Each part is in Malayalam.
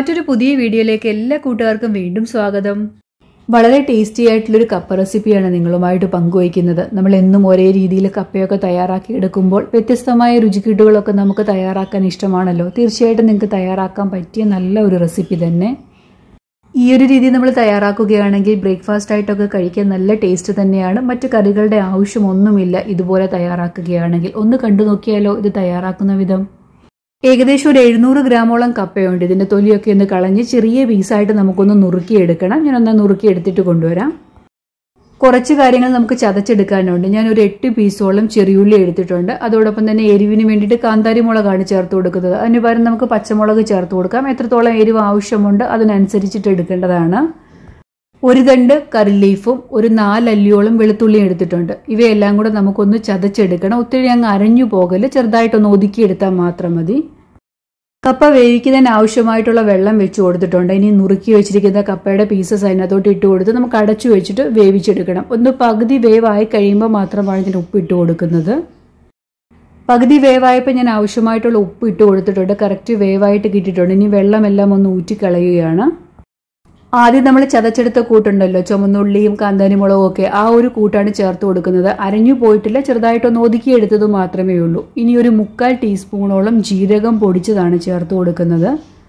മറ്റൊരു പുതിയ വീഡിയോയിലേക്ക് എല്ലാ കൂട്ടുകാർക്കും വീണ്ടും സ്വാഗതം വളരെ ടേസ്റ്റി ആയിട്ടുള്ളൊരു കപ്പ റെസിപ്പിയാണ് നിങ്ങളുമായിട്ട് പങ്കുവയ്ക്കുന്നത് നമ്മൾ എന്നും ഒരേ രീതിയിൽ കപ്പയൊക്കെ തയ്യാറാക്കി എടുക്കുമ്പോൾ വ്യത്യസ്തമായ രുചിക്കിട്ടുകളൊക്കെ നമുക്ക് തയ്യാറാക്കാൻ ഇഷ്ടമാണല്ലോ തീർച്ചയായിട്ടും നിങ്ങൾക്ക് തയ്യാറാക്കാൻ പറ്റിയ നല്ല ഒരു റെസിപ്പി തന്നെ ഈ ഒരു രീതി നമ്മൾ തയ്യാറാക്കുകയാണെങ്കിൽ ബ്രേക്ക്ഫാസ്റ്റ് ആയിട്ടൊക്കെ കഴിക്കാൻ നല്ല ടേസ്റ്റ് തന്നെയാണ് മറ്റു കറികളുടെ ആവശ്യമൊന്നുമില്ല ഇതുപോലെ തയ്യാറാക്കുകയാണെങ്കിൽ ഒന്ന് കണ്ടു നോക്കിയാലോ ഇത് തയ്യാറാക്കുന്ന വിധം ഏകദേശം ഒരു എഴുന്നൂറ് ഗ്രാമോളം കപ്പയുണ്ട് ഇതിന്റെ തൊലിയൊക്കെ ഒന്ന് കളഞ്ഞ് ചെറിയ പീസായിട്ട് നമുക്കൊന്ന് നുറുക്കിയെടുക്കണം ഞാൻ ഒന്ന് നുറുക്കി എടുത്തിട്ട് കൊണ്ടുവരാം കുറച്ച് കാര്യങ്ങൾ നമുക്ക് ചതച്ചെടുക്കാനുണ്ട് ഞാൻ ഒരു എട്ട് പീസോളം ചെറിയുള്ളി എടുത്തിട്ടുണ്ട് അതോടൊപ്പം തന്നെ എരിവിന് വേണ്ടിയിട്ട് കാന്താരി മുളകാണ് ചേർത്ത് കൊടുക്കുന്നത് അതിന് പകരം നമുക്ക് പച്ചമുളക് ചേർത്ത് കൊടുക്കാം എത്രത്തോളം എരിവ് ആവശ്യമുണ്ട് അതിനനുസരിച്ചിട്ട് എടുക്കേണ്ടതാണ് ഒരു തണ്ട് കറി ലീഫും ഒരു നാലല്ലിയോളം വെളുത്തുള്ളിയും എടുത്തിട്ടുണ്ട് ഇവയെല്ലാം കൂടെ നമുക്കൊന്ന് ചതച്ചെടുക്കണം ഒത്തിരി അങ്ങ് അരഞ്ഞു പോകല് ചെറുതായിട്ടൊന്ന് ഒതുക്കിയെടുത്താൽ മാത്രം മതി കപ്പ വേവിക്കുന്നതിന് ആവശ്യമായിട്ടുള്ള വെള്ളം വെച്ച് കൊടുത്തിട്ടുണ്ട് ഇനി നുറുക്കി വെച്ചിരിക്കുന്ന കപ്പയുടെ പീസസ് അതിനകത്തോട്ട് ഇട്ട് കൊടുത്ത് നമുക്ക് അടച്ചു വെച്ചിട്ട് വേവിച്ചെടുക്കണം ഒന്ന് പകുതി വേവായി കഴിയുമ്പോൾ മാത്രമാണ് ഇതിന് ഉപ്പ് ഇട്ട് കൊടുക്കുന്നത് പകുതി വേവായപ്പോൾ ഞാൻ ആവശ്യമായിട്ടുള്ള ഉപ്പ് ഇട്ട് കൊടുത്തിട്ടുണ്ട് കറക്റ്റ് വേവായിട്ട് കിട്ടിയിട്ടുണ്ട് ഇനി വെള്ളമെല്ലാം ഒന്ന് ഊറ്റിക്കളയുകയാണ് ആദ്യം നമ്മൾ ചതച്ചെടുത്ത കൂട്ടുണ്ടല്ലോ ചുമന്നുള്ളിയും കാന്താനിമുളകും ഒക്കെ ആ ഒരു കൂട്ടാണ് ചേർത്ത് കൊടുക്കുന്നത് അരഞ്ഞു പോയിട്ടില്ല ചെറുതായിട്ടൊന്ന് ഒതുക്കിയെടുത്തത് മാത്രമേ ഉള്ളൂ ഇനി ഒരു മുക്കാൽ ടീസ്പൂണോളം ജീരകം പൊടിച്ചതാണ് ചേർത്ത് കൊടുക്കുന്നത്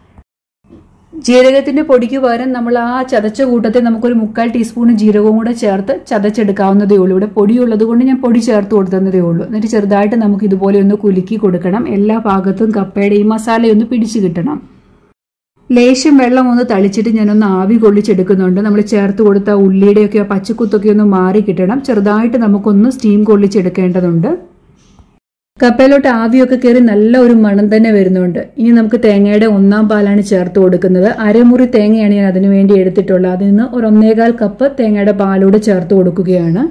ജീരകത്തിന്റെ പൊടിക്ക് പകരം നമ്മൾ ആ ചതച്ച കൂട്ടത്തിൽ നമുക്കൊരു മുക്കാൽ ടീസ്പൂൺ ജീരകവും കൂടെ ചേർത്ത് ചതച്ചെടുക്കാവുന്നതേ ഉള്ളൂ ഇവിടെ പൊടിയുള്ളത് കൊണ്ട് ഞാൻ പൊടി ചേർത്ത് കൊടുത്തതേ ഉള്ളൂ എന്നിട്ട് ചെറുതായിട്ട് നമുക്ക് ഇതുപോലെ ഒന്ന് കുലുക്കി കൊടുക്കണം എല്ലാ ഭാഗത്തും കപ്പയുടെ ഈ മസാലയൊന്ന് പിടിച്ചു കിട്ടണം ലേശം വെള്ളം ഒന്ന് തളിച്ചിട്ട് ഞാനൊന്ന് ആവി കൊള്ളിച്ചെടുക്കുന്നുണ്ട് നമ്മൾ ചേർത്ത് കൊടുത്ത ഉള്ളിയുടെയൊക്കെ പച്ചക്കുത്തൊക്കെ ഒന്ന് മാറി കിട്ടണം ചെറുതായിട്ട് നമുക്കൊന്ന് സ്റ്റീം കൊള്ളിച്ചെടുക്കേണ്ടതുണ്ട് കപ്പയിലോട്ട് ആവിയൊക്കെ കയറി നല്ല ഒരു മണം തന്നെ വരുന്നുണ്ട് ഇനി നമുക്ക് തേങ്ങയുടെ ഒന്നാം പാലാണ് ചേർത്ത് കൊടുക്കുന്നത് അരമുറി തേങ്ങയാണ് ഞാൻ അതിനു വേണ്ടി എടുത്തിട്ടുള്ളത് അതിൽ നിന്ന് ഒരു ഒന്നേകാൽ കപ്പ് തേങ്ങയുടെ പാലൂടെ ചേർത്ത് കൊടുക്കുകയാണ്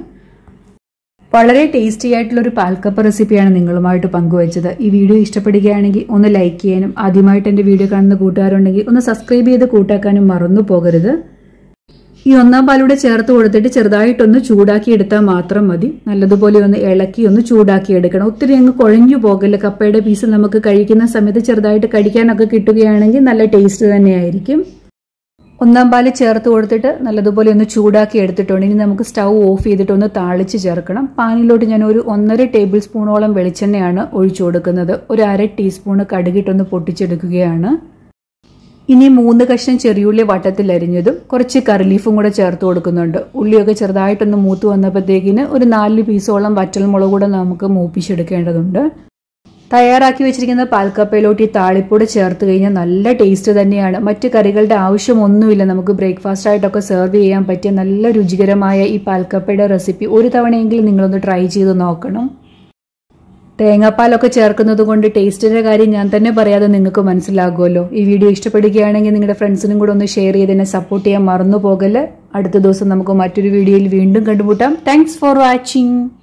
വളരെ ടേസ്റ്റി ആയിട്ടുള്ള ഒരു പാൽക്കപ്പ റെസിപ്പിയാണ് നിങ്ങളുമായിട്ട് പങ്കുവച്ചത് ഈ വീഡിയോ ഇഷ്ടപ്പെടുകയാണെങ്കിൽ ഒന്ന് ലൈക്ക് ചെയ്യാനും ആദ്യമായിട്ട് എൻ്റെ വീഡിയോ കാണുന്ന കൂട്ടുകാരുണ്ടെങ്കിൽ ഒന്ന് സബ്സ്ക്രൈബ് ചെയ്ത് കൂട്ടാക്കാനും മറന്നു പോകരുത് ഈ ഒന്നാം പാലൂടെ ചേർത്ത് കൊടുത്തിട്ട് ചെറുതായിട്ടൊന്ന് ചൂടാക്കി എടുത്താൽ മാത്രം മതി നല്ലതുപോലെ ഒന്ന് ഇളക്കി ഒന്ന് ചൂടാക്കി എടുക്കണം ഒത്തിരി അങ്ങ് കുഴഞ്ഞു പോകല്ല കപ്പയുടെ പീസ് നമുക്ക് കഴിക്കുന്ന സമയത്ത് ചെറുതായിട്ട് കഴിക്കാനൊക്കെ കിട്ടുകയാണെങ്കിൽ നല്ല ടേസ്റ്റ് തന്നെയായിരിക്കും ഒന്നാം പാല് ചേർത്ത് കൊടുത്തിട്ട് നല്ലതുപോലെ ഒന്ന് ചൂടാക്കി എടുത്തിട്ടുണ്ട് ഇനി നമുക്ക് സ്റ്റൗ ഓഫ് ചെയ്തിട്ട് ഒന്ന് താളിച്ച് ചേർക്കണം പാനിലോട്ട് ഞാൻ ഒരു ഒന്നര ടേബിൾ സ്പൂണോളം വെളിച്ചെണ്ണയാണ് ഒഴിച്ചു കൊടുക്കുന്നത് ഒരു അര ടീസ്പൂണ് കടുകിട്ടൊന്ന് പൊട്ടിച്ചെടുക്കുകയാണ് ഇനി മൂന്ന് കഷ്ണം ചെറിയുള്ളി വട്ടത്തിൽ അരിഞ്ഞതും കുറച്ച് കറിലീഫും കൂടെ ചേർത്ത് കൊടുക്കുന്നുണ്ട് ഉള്ളിയൊക്കെ ചെറുതായിട്ടൊന്ന് മൂത്ത് വന്നപ്പോഴത്തേക്കിന് ഒരു നാല് പീസോളം വറ്റൽമുളക് കൂടെ നമുക്ക് മൂപ്പിച്ചെടുക്കേണ്ടതുണ്ട് തയ്യാറാക്കി വെച്ചിരിക്കുന്ന പാൽക്കപ്പയിലോട്ട് ഈ താളിപ്പൊടി ചേർത്ത് കഴിഞ്ഞാൽ നല്ല ടേസ്റ്റ് തന്നെയാണ് മറ്റ് കറികളുടെ ആവശ്യമൊന്നുമില്ല നമുക്ക് ബ്രേക്ക്ഫാസ്റ്റ് ആയിട്ടൊക്കെ സെർവ് ചെയ്യാൻ പറ്റിയ നല്ല രുചികരമായ ഈ പാൽക്കപ്പയുടെ റെസിപ്പി ഒരു തവണയെങ്കിലും നിങ്ങളൊന്ന് ട്രൈ ചെയ്ത് നോക്കണം തേങ്ങാപ്പാലൊക്കെ ചേർക്കുന്നത് കൊണ്ട് ടേസ്റ്റിന്റെ കാര്യം ഞാൻ തന്നെ പറയാതെ നിങ്ങൾക്ക് മനസ്സിലാകുമല്ലോ ഈ വീഡിയോ ഇഷ്ടപ്പെടുകയാണെങ്കിൽ നിങ്ങളുടെ ഫ്രണ്ട്സിനും കൂടെ ഒന്ന് ഷെയർ ചെയ്ത് എന്നെ സപ്പോർട്ട് ചെയ്യാൻ മറന്നു പോകല് അടുത്ത ദിവസം നമുക്ക് മറ്റൊരു വീഡിയോയിൽ വീണ്ടും കണ്ടുമുട്ടാം താങ്ക്സ് ഫോർ വാച്ചിങ്